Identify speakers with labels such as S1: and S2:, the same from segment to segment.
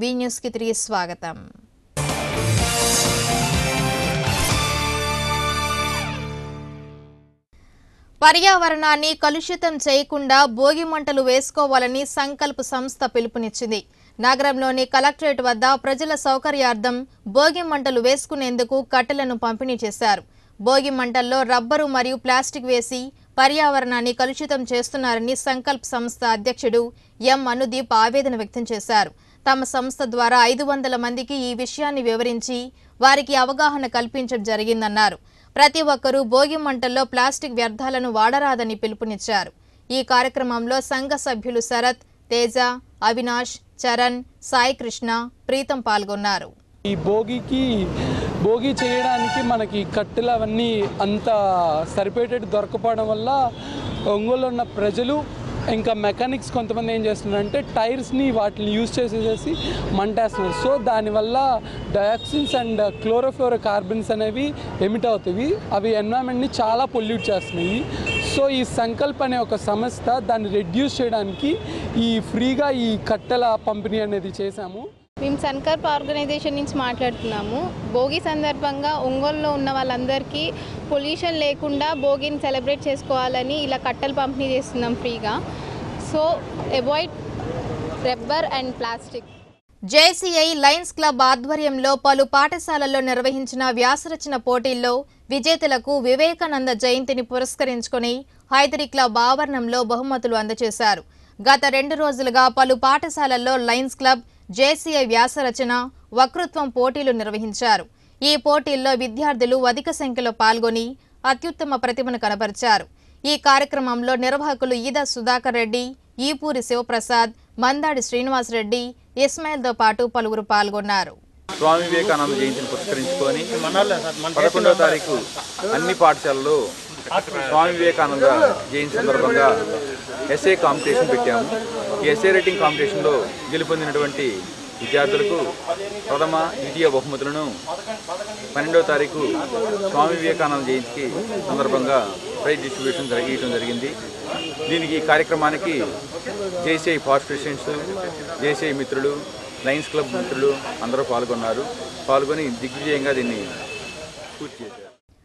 S1: వి న్యూస్కి తిరిగి స్వాగతం పర్యావరణాన్ని కలుషితం చేయకుండా భోగి మంటలు వేసుకోవాలని సంకల్ప్ సంస్థ పిలుపునిచ్చింది నగరంలోని కలెక్టరేట్ వద్ద ప్రజల సౌకర్యార్థం భోగి మంటలు వేసుకునేందుకు కట్టెలను పంపిణీ చేశారు భోగి మంటల్లో రబ్బరు మరియు ప్లాస్టిక్ వేసి పర్యావరణాన్ని కలుషితం చేస్తున్నారని సంకల్ప్ సంస్థ అధ్యక్షుడు ఎం అనుదీప్ ఆవేదన వ్యక్తం చేశారు తమ సంస్థ ద్వారా ఐదు వందల మందికి ఈ విషయాన్ని వివరించి వారికి అవగాహన కల్పించడం జరిగిందన్నారు ప్రతి ఒక్కరూ భోగి మంటల్లో ప్లాస్టిక్ వ్యర్థాలను వాడరాదని పిలుపునిచ్చారు ఈ కార్యక్రమంలో సంఘ సభ్యులు శరత్ తేజ అవినాష్ చరణ్ సాయి కృష్ణ ప్రీతం పాల్గొన్నారు
S2: ఈ భోగికి భోగి చేయడానికి మనకి కట్టెలు అవన్నీ అంత సరిపోయేటట్టు దొరకపోవడం వల్ల ఒంగోలు ఉన్న ప్రజలు ఇంకా మెకానిక్స్ కొంతమంది ఏం చేస్తున్నారంటే టైర్స్ని వాటిని యూజ్ చేసేసేసి మంటేస్తున్నారు సో దానివల్ల డయాక్సిన్స్ అండ్ క్లోరోఫ్లోరో కార్బన్స్ అనేవి ఎమిట్ అవుతాయి అవి ఎన్వైరన్మెంట్ని చాలా పొల్యూట్ చేస్తున్నాయి సో ఈ సంకల్ప్ అనే ఒక సంస్థ దాన్ని రెడ్యూస్ చేయడానికి ఈ ఫ్రీగా ఈ కట్టెల పంపిణీ అనేది చేశాము
S3: మేము సన్కర్ప్ ఆర్గనైజేషన్ నుంచి మాట్లాడుతున్నాము భోగి సందర్భంగా ఒంగోలులో ఉన్న వాళ్ళందరికీ పొల్యూషన్ లేకుండా భోగిని సెలబ్రేట్ చేసుకోవాలని ఇలా కట్టెలు పంపిణీ చేస్తున్నాం ఫ్రీగా so avoid rubber and plastic
S1: JCI Lions Club ఆధ్వర్యంలో పలు పాఠశాలల్లో నిర్వహించిన వ్యాసరచన పోటీల్లో విజేతలకు వివేకానంద జయంతిని పురస్కరించుకొని హైదరీ క్లబ్ ఆవరణంలో బహుమతులు అందజేశారు గత రెండు రోజులుగా పలు పాఠశాలల్లో లయన్స్ క్లబ్ జేసీఐ వ్యాసరచన వక్తృత్వం పోటీలు నిర్వహించారు ఈ పోటీల్లో విద్యార్థులు అధిక సంఖ్యలో పాల్గొని అత్యుత్తమ ప్రతిభను కనబరిచారు ఈ కార్యక్రమంలో నిర్వాహకులు ఈదా సుధాకర్ రెడ్డి ఈపూరి శివప్రసాద్ మందాడి శ్రీనివాసరెడ్డి ఇస్మాయిల్తో పాటు పలువురు పాల్గొన్నారు
S4: స్వామి వివేకానంద జయంతిని పురస్కరించుకొని పదకొండవ తారీఖు అన్ని పాఠశాలల్లో స్వామి వివేకానంద జయంతి సందర్భంగా ఎస్ఏ కాంపిటీషన్ పెట్టాము ఈ ఎస్ఏ రైటింగ్ కాంపిటీషన్లో గెలుపొందినటువంటి విద్యార్థులకు ప్రథమ ద్వితీయ బహుమతులను పన్నెండవ తారీఖు స్వామి వివేకానంద జయంతికి సందర్భంగా ప్రైజ్ డిస్ట్రిబ్యూషన్ జరగడం జరిగింది దీనికి ఈ కార్యక్రమానికి జేసీఐ ఫాస్ట్ ప్రెసిడెంట్స్ జేసీఐ మిత్రులు లయన్స్ క్లబ్ మిత్రులు అందరూ పాల్గొన్నారు పాల్గొని దిగ్విజయంగా దీన్ని పూర్తి చేశారు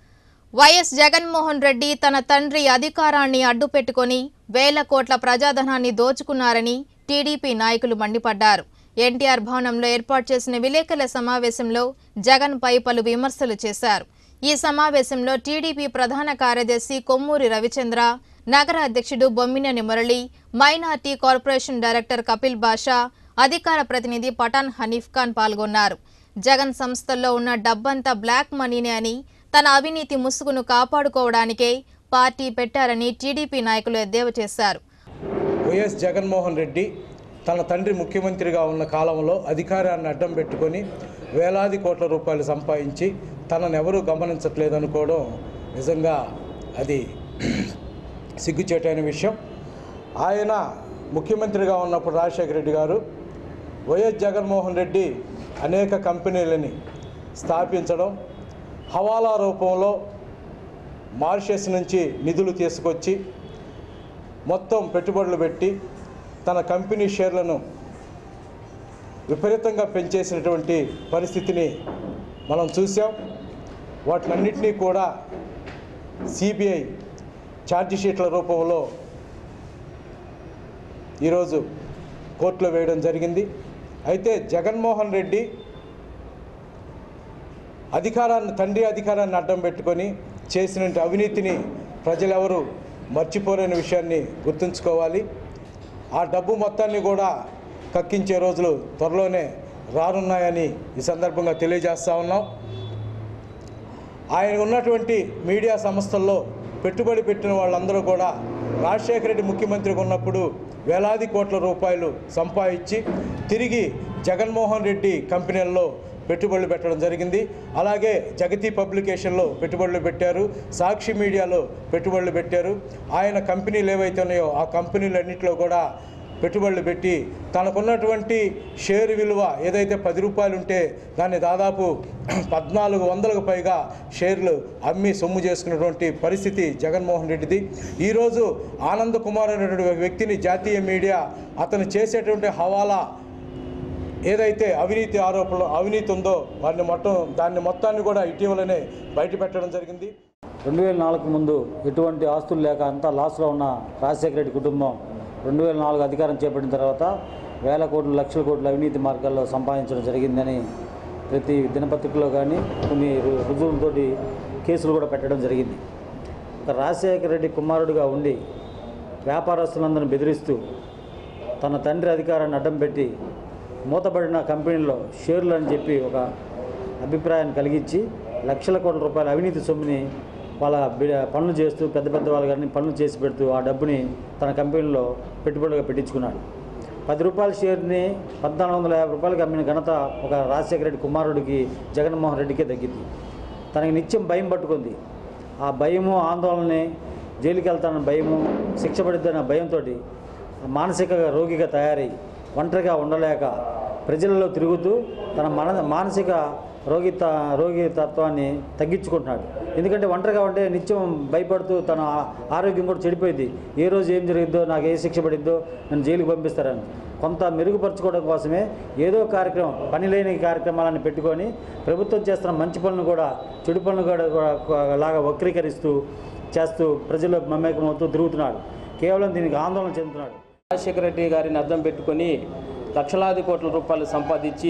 S1: వైఎస్ జగన్మోహన్ రెడ్డి తన తండ్రి అధికారాన్ని అడ్డుపెట్టుకొని వేల కోట్ల ప్రజాధనాన్ని దోచుకున్నారని టీడీపీ నాయకులు మండిపడ్డారు ఎన్టీఆర్ భవనంలో ఏర్పాటు చేసిన విలేకరుల సమావేశంలో జగన్పై పలు విమర్శలు చేశారు ఈ సమావేశంలో టీడీపీ ప్రధాన కార్యదర్శి కొమ్మూరి రవిచంద్ర నగర అధ్యక్షుడు Bommineni Murali minority corporation director Kapil Basha అధికార ప్రతినిధి పఠాన్ హనీఫ్ ఖాన్ పాల్గొన్నారు జగన్ సంస్థల్లో ఉన్న డబ్బంతా బ్లాక్ మనీనే అని తన అవినీతి ముసుగును కాపాడుకోవడానికే పార్టీ పెట్టారని టీడీపీ నాయకులు ఎద్దేవా చేశారు
S5: వైఎస్ జగన్మోహన్ రెడ్డి తన తండ్రి ముఖ్యమంత్రిగా ఉన్న కాలంలో అధికారాన్ని అడ్డం పెట్టుకొని వేలాది కోట్ల రూపాయలు సంపాదించి తనను ఎవరూ గమనించట్లేదనుకోవడం నిజంగా అది సిగ్గుచేటైన విషయం ఆయన ముఖ్యమంత్రిగా ఉన్నప్పుడు రాజశేఖర రెడ్డి గారు వైఎస్ జగన్మోహన్ రెడ్డి అనేక కంపెనీలని స్థాపించడం హవాలా రూపంలో మారిషస్ నుంచి నిధులు తీసుకొచ్చి మొత్తం పెట్టుబడులు పెట్టి తన కంపెనీ షేర్లను విపరీతంగా పెంచేసినటువంటి పరిస్థితిని మనం చూసాం వాటినన్నింటినీ కూడా సిబిఐ ఛార్జ్ షీట్ల రూపంలో ఈరోజు కోర్టులో వేయడం జరిగింది అయితే జగన్మోహన్ రెడ్డి అధికారాన్ని తండ్రి అధికారాన్ని అడ్డం పెట్టుకొని చేసిన అవినీతిని ప్రజలెవరూ మర్చిపోలేని విషయాన్ని గుర్తుంచుకోవాలి ఆ డబ్బు మొత్తాన్ని కూడా కక్కించే రోజులు త్వరలోనే రానున్నాయని ఈ సందర్భంగా తెలియజేస్తా ఉన్నాం ఆయన ఉన్నటువంటి మీడియా సంస్థల్లో పెట్టుబడి పెట్టిన వాళ్ళందరూ కూడా రాజశేఖర రెడ్డి ముఖ్యమంత్రిగా ఉన్నప్పుడు వేలాది కోట్ల రూపాయలు సంపాదించి తిరిగి జగన్మోహన్ రెడ్డి కంపెనీల్లో పెట్టుబడులు పెట్టడం జరిగింది అలాగే జగతి పబ్లికేషన్లో పెట్టుబడులు పెట్టారు సాక్షి మీడియాలో పెట్టుబడులు పెట్టారు ఆయన కంపెనీలు ఏవైతే ఉన్నాయో ఆ కంపెనీలన్నింటిలో కూడా పెట్టుబడులు పెట్టి తనకున్నటువంటి షేర్ విలువ ఏదైతే పది రూపాయలు ఉంటే దాన్ని దాదాపు పద్నాలుగు వందలకు పైగా షేర్లు అమ్మి సొమ్ము చేసుకున్నటువంటి పరిస్థితి జగన్మోహన్ రెడ్డిది ఈరోజు ఆనంద్ కుమార్ అనేటువంటి వ్యక్తిని జాతీయ మీడియా అతను చేసేటువంటి హవాలా ఏదైతే అవినీతి ఆరోపణలు అవినీతి ఉందో వారిని మొత్తం దాన్ని మొత్తాన్ని కూడా ఇటీవలనే బయట పెట్టడం జరిగింది
S6: రెండు వేల నాలుగు ముందు ఎటువంటి ఆస్తులు లేక అంతా లాస్లో ఉన్న రాజశేఖర రెడ్డి కుటుంబం రెండు వేల నాలుగు అధికారం చేపట్టిన తర్వాత వేల కోట్లు లక్షల కోట్ల అవినీతి మార్గాల్లో సంపాదించడం జరిగిందని ప్రతి దినపత్రికలో కానీ కొన్ని రు- రుజువులతోటి కేసులు కూడా పెట్టడం జరిగింది ఒక రాజశేఖర రెడ్డి కుమారుడిగా ఉండి వ్యాపారస్తులందరిని బెదిరిస్తూ తన తండ్రి అధికారాన్ని అడ్డం పెట్టి మూతబడిన కంపెనీలో షేర్లు అని చెప్పి ఒక అభిప్రాయాన్ని కలిగించి లక్షల కోట్ల రూపాయల అవినీతి సొమ్ముని వాళ్ళ బి- పనులు చేస్తూ పెద్ద పెద్ద వాళ్ళ గారిని పనులు చేసి పెడుతూ ఆ డబ్బుని తన కంపెనీలో పెట్టుబడిగా పెట్టించుకున్నాడు పది రూపాయల షేర్ని పద్నాలుగు వందల యాభై రూపాయలకి అమ్మిన ఘనత ఒక రాజశేఖర రెడ్డి కుమారుడికి జగన్మోహన్ రెడ్డికే దక్కింది తనకి నిత్యం భయం పట్టుకుంది ఆ భయము ఆందోళనని జైలుకి వెళ్తానన్న భయము శిక్ష పడిద్దన్న భయంతో మానసిక రోగిగా తయారై ఒంటరిగా ఉండలేక ప్రజలలో తిరుగుతూ తన మన మానసిక రోగిత రోగి తత్వాన్ని తగ్గించుకుంటున్నాడు ఎందుకంటే ఒంటరిగా ఉంటే నిత్యం భయపడుతూ తన ఆ- ఆరోగ్యం కూడా చెడిపోయింది ఏ రోజు ఏం జరిగిద్దో నాకు ఏ శిక్ష పడిద్దో నన్ను జైలుకి పంపిస్తారని కొంత మెరుగుపరచుకోవడం కోసమే ఏదో కార్యక్రమం పని లేని కార్యక్రమాలను పెట్టుకొని ప్రభుత్వం చేస్తున్న మంచి పనులు కూడా చెడు పనులు కూడా కూడా లాగా వక్రీకరిస్తూ చేస్తూ ప్రజలు మమేకమవుతూ తిరుగుతున్నాడు కేవలం దీనికి ఆందోళన చెందుతున్నాడు
S7: రాజశేఖర రెడ్డి గారిని అర్థం పెట్టుకొని లక్షలాది కోట్ల రూపాయలు సంపాదించి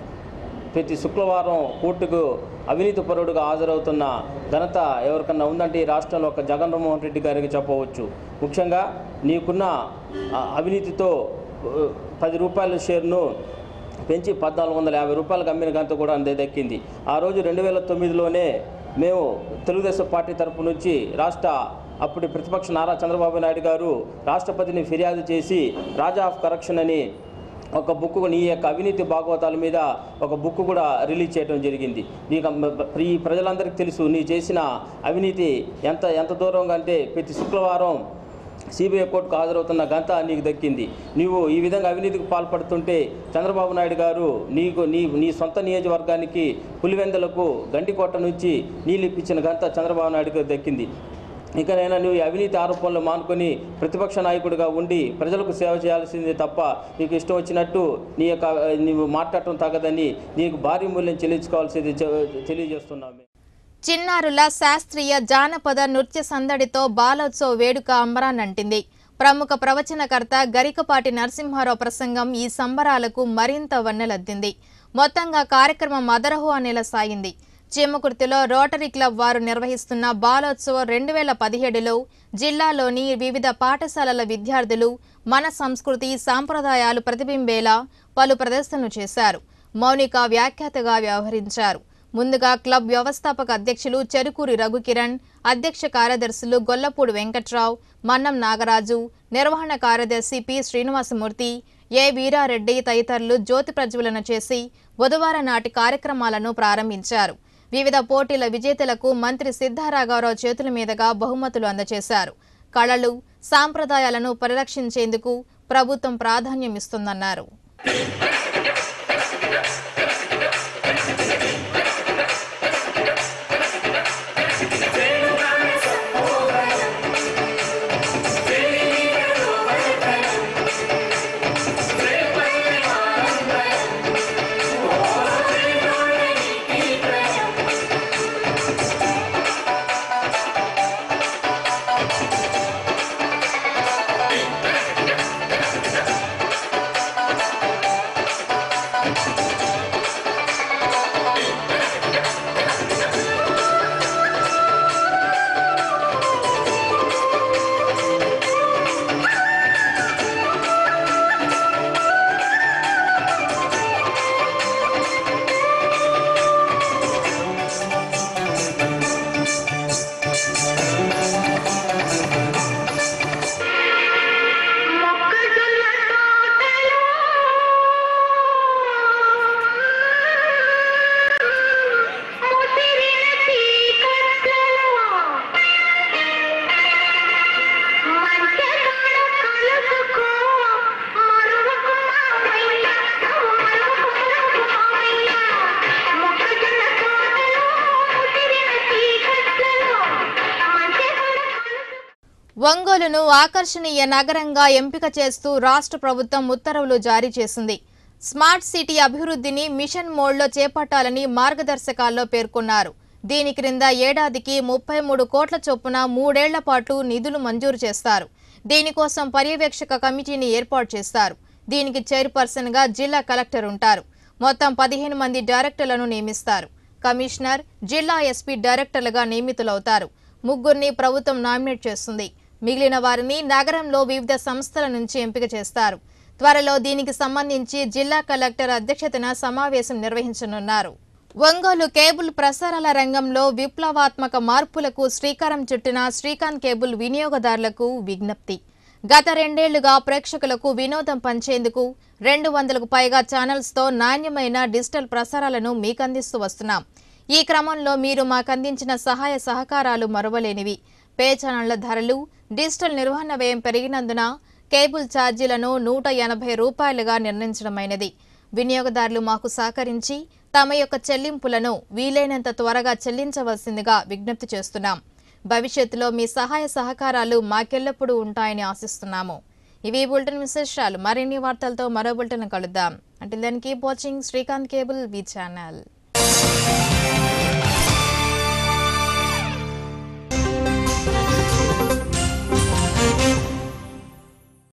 S7: ప్రతి శుక్రవారం కోర్టుకు అవినీతి పరుడుగా హాజరవుతున్న ఘనత ఎవరికన్నా ఉందంటే ఈ రాష్ట్రంలో ఒక జగన్మోహన్ రెడ్డి గారికి చెప్పవచ్చు ముఖ్యంగా నీకున్న ఆ, అవినీతితో ఆ, పది రూపాయల షేర్ను పెంచి పద్నాలుగు వందల యాభై రూపాయలకు అమ్మిన గంట కూడా అందే దక్కింది ఆ రోజు రెండు వేల తొమ్మిదిలోనే మేము తెలుగుదేశం పార్టీ తరపు నుంచి రాష్ట్ర అప్పటి ప్రతిపక్ష నారా చంద్రబాబు నాయుడు గారు రాష్ట్రపతిని ఫిర్యాదు చేసి రాజా ఆఫ్ కరప్షన్ అని ఒక బుక్ నీ యొక్క అవినీతి భాగవతాల మీద ఒక బుక్ కూడా రిలీజ్ చేయడం జరిగింది నీకు అమ్మ- ఈ ప్రజలందరికీ తెలుసు నీ చేసిన అవినీతి ఎంత ఎంత దూరంగా అంటే ప్రతి శుక్రవారం సిబిఐ కోర్టుకు హాజరవుతున్న ఘనత నీకు దక్కింది నీవు ఈ విధంగా అవినీతికి పాల్పడుతుంటే చంద్రబాబు నాయుడు గారు నీకు నీ నీ సొంత నియోజకవర్గానికి పులివెందలకు గండికోట నుంచి నీళ్ళు ఇప్పించిన ఘనత చంద్రబాబు నాయుడు గారికి దక్కింది ఇకనైనా నువ్వు ఈ అవినీతి ఆరోపణలు మానుకొని ప్రతిపక్ష నాయకుడిగా ఉండి ప్రజలకు సేవ చేయాల్సిందే తప్ప నీకు ఇష్టం వచ్చినట్టు నీ యొక్క నీవు మాట్లాడటం తగదని నీకు భారీ మూల్యం చెల్లించుకోవాల్సింది చె- తెలియజేస్తున్నాము
S1: చిన్నారుల శాస్త్రీయ జానపద నృత్య సందడితో బాలోత్సవ్ వేడుక అంబరాన్నంటింది ప్రముఖ ప్రవచనకర్త గరికపాటి నరసింహారావు ప్రసంగం ఈ సంబరాలకు మరింత వన్నెలద్దింది మొత్తంగా కార్యక్రమం అదరహు అనేలా సాగింది చీమకుర్తిలో రోటరీ క్లబ్ వారు నిర్వహిస్తున్న బాలోత్సవం రెండు వేల పదిహేడులో జిల్లాలోని వివిధ పాఠశాలల విద్యార్థులు మన సంస్కృతి సాంప్రదాయాలు ప్రతిబింబేలా పలు ప్రదర్శనలు చేశారు మౌనిక వ్యాఖ్యాతగా వ్యవహరించారు ముందుగా క్లబ్ వ్యవస్థాపక అధ్యక్షులు చెరుకూరి రఘుకిరణ్ అధ్యక్ష కార్యదర్శులు గొల్లపూడి వెంకట్రావు మన్నం నాగరాజు నిర్వహణ కార్యదర్శి పి శ్రీనివాసమూర్తి ఏ వీరారెడ్డి తదితరులు జ్యోతి ప్రజ్వలన చేసి బుధవారం నాటి కార్యక్రమాలను ప్రారంభించారు వివిధ పోటీల విజేతలకు మంత్రి సిద్ధారాఘవరావు చేతుల మీదుగా బహుమతులు అందజేశారు కళలు సాంప్రదాయాలను పరిరక్షించేందుకు ప్రభుత్వం ప్రాధాన్యం ఇస్తుందన్నారు
S8: మొక్కజొన్న తోటలో ముసిరిన చీకట్లలో మంచకాడ కలుసుకో మరువకు మావయ్య మరువకు మావయ్య మొక్కజొన్న తోటలో ముసిరిన చీకట్లలో మంచకాడ కలుసుకో
S1: ఒంగోలును ఆకర్షణీయ నగరంగా ఎంపిక చేస్తూ రాష్ట్ర ప్రభుత్వం ఉత్తర్వులు జారీ చేసింది స్మార్ట్ సిటీ అభివృద్ధిని మిషన్ మోడ్లో చేపట్టాలని మార్గదర్శకాల్లో పేర్కొన్నారు దీని క్రింద ఏడాదికి ముప్పై మూడు కోట్ల చొప్పున మూడేళ్ల పాటు నిధులు మంజూరు చేస్తారు దీనికోసం పర్యవేక్షక కమిటీని ఏర్పాటు చేస్తారు దీనికి చైర్పర్సన్గా జిల్లా కలెక్టర్ ఉంటారు మొత్తం పదిహేను మంది డైరెక్టర్లను నియమిస్తారు కమిషనర్ జిల్లా ఎస్పీ డైరెక్టర్లుగా నియమితులవుతారు ముగ్గురిని ప్రభుత్వం నామినేట్ చేస్తుంది మిగిలిన వారిని నగరంలో వివిధ సంస్థల నుంచి ఎంపిక చేస్తారు త్వరలో దీనికి సంబంధించి జిల్లా కలెక్టర్ అధ్యక్షతన సమావేశం నిర్వహించనున్నారు ఒంగోలు కేబుల్ ప్రసారాల రంగంలో విప్లవాత్మక మార్పులకు శ్రీకారం చుట్టిన శ్రీకాంత్ కేబుల్ వినియోగదారులకు విజ్ఞప్తి గత రెండేళ్లుగా ప్రేక్షకులకు వినోదం పంచేందుకు రెండు వందలకు పైగా ఛానల్స్తో నాణ్యమైన డిజిటల్ ప్రసారాలను మీకందిస్తూ వస్తున్నాం ఈ క్రమంలో మీరు మాకందించిన సహాయ సహకారాలు మరువలేనివి పే ఛానళ్ల ధరలు డిజిటల్ నిర్వహణ వ్యయం పెరిగినందున కేబుల్ ఛార్జీలను నూట ఎనభై రూపాయలుగా నిర్ణయించడమైనది వినియోగదారులు మాకు సహకరించి తమ యొక్క చెల్లింపులను వీలైనంత త్వరగా చెల్లించవలసిందిగా విజ్ఞప్తి చేస్తున్నాం భవిష్యత్తులో మీ సహాయ సహకారాలు మాకెల్లప్పుడూ ఉంటాయని ఆశిస్తున్నాము ఇవి బులెటిన్ విశేషాలు మరిన్ని వార్తలతో మరో బులెటిన్ కలుద్దాం అంటే దానికి watching Srikanth cable V channel